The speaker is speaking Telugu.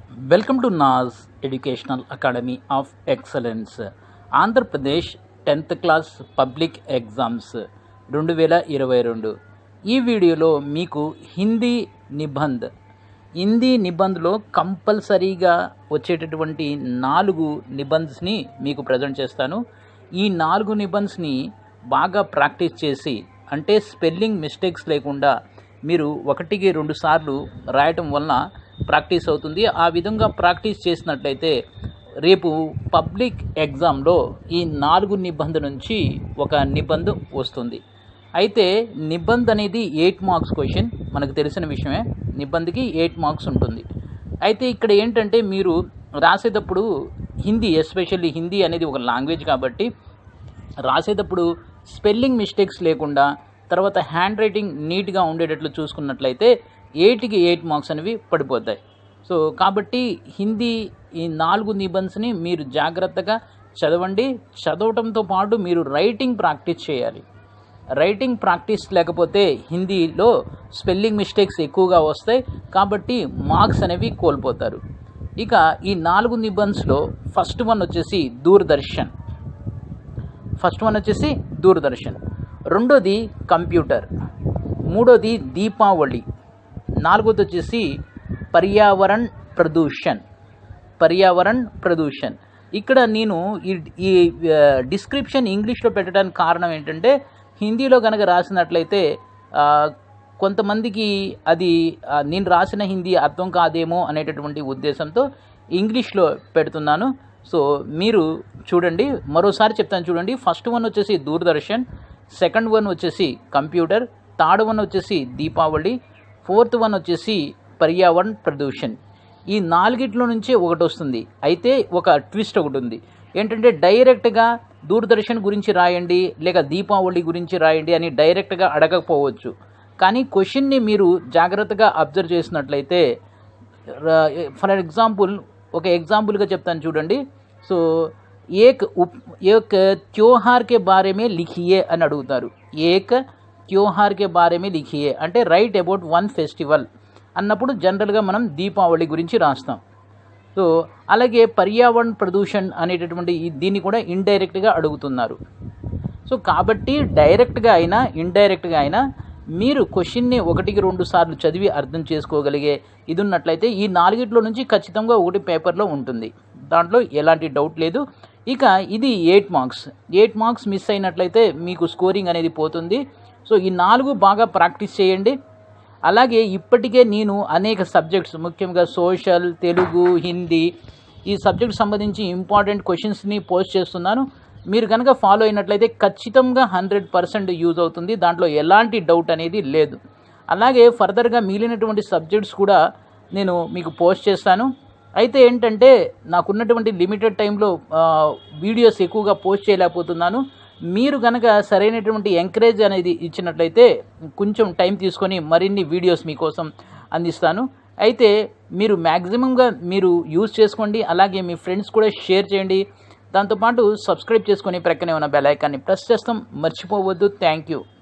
welcome to Naz educational academy of excellence Andhra Pradesh tenth class public exams రెండు వేల ఇరవై రెండు ఈ వీడియోలో మీకు హిందీ నిబంధ్ హిందీ నిబంధ్లో కంపల్సరీగా వచ్చేటటువంటి నాలుగు నిబంధ్స్ని మీకు ప్రజెంట్ చేస్తాను ఈ నాలుగు నిబంధ్స్ని బాగా ప్రాక్టీస్ చేసి అంటే స్పెల్లింగ్ మిస్టేక్స్ లేకుండా మీరు ఒకటికి రెండు సార్లు రాయటం వలన ప్రాక్టీస్ అవుతుంది ఆ విధంగా ప్రాక్టీస్ చేసినట్లయితే రేపు పబ్లిక్ ఎగ్జామ్లో ఈ నాలుగు నిబంధ నుంచి ఒక నిబంధ వస్తుంది అయితే నిబంధ అనేది ఎయిట్ మార్క్స్ క్వశ్చన్ మనకు తెలిసిన విషయమే నిబంధకి ఎయిట్ మార్క్స్ ఉంటుంది అయితే ఇక్కడ ఏంటంటే మీరు రాసేటప్పుడు హిందీ ఎస్పెషల్లీ హిందీ అనేది ఒక లాంగ్వేజ్ కాబట్టి రాసేటప్పుడు స్పెల్లింగ్ మిస్టేక్స్ లేకుండా తర్వాత హ్యాండ్ రైటింగ్ నీట్గా ఉండేటట్లు చూసుకున్నట్లయితే ఎయిట్కి ఎయిట్ మార్క్స్ అనేవి పడిపోతాయి సో కాబట్టి హిందీ ఈ నాలుగు నిబంధనని మీరు జాగ్రత్తగా చదవండి చదవటంతో పాటు మీరు రైటింగ్ ప్రాక్టీస్ చేయాలి రైటింగ్ ప్రాక్టీస్ లేకపోతే హిందీలో స్పెల్లింగ్ మిస్టేక్స్ ఎక్కువగా వస్తాయి కాబట్టి మార్క్స్ అనేవి కోల్పోతారు ఇక ఈ నాలుగు నిబంధన్స్లో ఫస్ట్ వన్ వచ్చేసి దూరదర్శన్ ఫస్ట్ వన్ వచ్చేసి దూరదర్శన్ రెండోది కంప్యూటర్ మూడోది దీపావళి నాలుగోది వచ్చేసి పర్యావరణ్ ప్రదూషణ్ పర్యావరణ్ ప్రదూషణ్ ఇక్కడ నేను ఈ ఈ డిస్క్రిప్షన్ ఇంగ్లీష్లో పెట్టడానికి కారణం ఏంటంటే హిందీలో కనుక రాసినట్లయితే ఆ, కొంతమందికి అది ఆ, నేను రాసిన హిందీ అర్థం కాదేమో అనేటటువంటి ఉద్దేశంతో ఇంగ్లీష్లో పెడుతున్నాను సో మీరు చూడండి మరోసారి చెప్తాను చూడండి ఫస్ట్ వన్ వచ్చేసి దూరదర్శన్ సెకండ్ వన్ వచ్చేసి కంప్యూటర్ థర్డ్ వన్ వచ్చేసి దీపావళి ఫోర్త్ వన్ వచ్చేసి పర్యావరణ్ ప్రదూషణ్ ఈ నాలుగిట్లో నుంచే ఒకటి వస్తుంది అయితే ఒక ట్విస్ట్ ఒకటి ఉంది ఏంటంటే డైరెక్ట్గా దూరదర్శన్ గురించి రాయండి లేక దీపావళి గురించి రాయండి అని డైరెక్ట్గా అడగకపోవచ్చు కానీ క్వశ్చన్ని మీరు జాగ్రత్తగా అబ్జర్వ్ చేసినట్లయితే ఫర్ ఎగ్జాంపుల్ ఒక ఎగ్జాంపుల్గా చెప్తాను చూడండి సో ఏక్ ఉప్ ఏక్ త్యోహార్ కే బారే మే లిఖియే అని అడుగుతారు ఏక్ త్యోహార్ కే బారే మే లిఖియే అంటే రైట్ అబౌట్ వన్ ఫెస్టివల్ అన్నప్పుడు జనరల్గా మనం దీపావళి గురించి రాస్తాం సో అలాగే పర్యావరణ ప్రదూషణ్ అనేటటువంటి ఈ- దీన్ని కూడా ఇండైరెక్ట్గా అడుగుతున్నారు సో కాబట్టి డైరెక్ట్గా అయినా ఇండైరెక్ట్గా అయినా మీరు క్వశ్చన్ని ఒకటికి రెండు సార్లు చదివి అర్థం చేసుకోగలిగే ఇది ఉన్నట్లయితే ఈ నాలుగిట్లో నుంచి ఖచ్చితంగా ఒకటి పేపర్లో ఉంటుంది దాంట్లో ఎలాంటి డౌట్ లేదు ఇక ఇది eight marks eight marks miss అయినట్లయితే మీకు స్కోరింగ్ అనేది పోతుంది సో ఈ నాలుగు బాగా ప్రాక్టీస్ చేయండి అలాగే ఇప్పటికే నేను అనేక సబ్జెక్ట్స్ ముఖ్యంగా సోషల్ తెలుగు హిందీ ఈ సబ్జెక్ట్ సంబంధించి ఇంపార్టెంట్ క్వశ్చన్స్ని పోస్ట్ చేస్తున్నాను మీరు కనుక ఫాలో అయినట్లయితే ఖచ్చితంగా హండ్రెడ్ పర్సెంట్ యూజ్ అవుతుంది దాంట్లో ఎలాంటి డౌట్ అనేది లేదు అలాగే ఫర్దర్గా మిగిలినటువంటి సబ్జెక్ట్స్ కూడా నేను మీకు పోస్ట్ చేస్తాను అయితే ఏంటంటే నాకున్నటువంటి లిమిటెడ్ టైంలో వీడియోస్ ఎక్కువగా పోస్ట్ చేయలేకపోతున్నాను మీరు కనుక సరైనటువంటి ఎంకరేజ్ అనేది ఇచ్చినట్లయితే కొంచెం టైం తీసుకొని మరిన్ని వీడియోస్ మీకోసం అందిస్తాను అయితే మీరు మ్యాక్సిమంగా మీరు యూజ్ చేసుకోండి అలాగే మీ ఫ్రెండ్స్ కూడా షేర్ చేయండి దాంతోపాటు సబ్స్క్రైబ్ చేసుకొని ప్రక్కనే ఉన్న బెల్ ఐకాన్ని ప్రెస్ చేస్తాం మర్చిపోవద్దు థ్యాంక్ యూ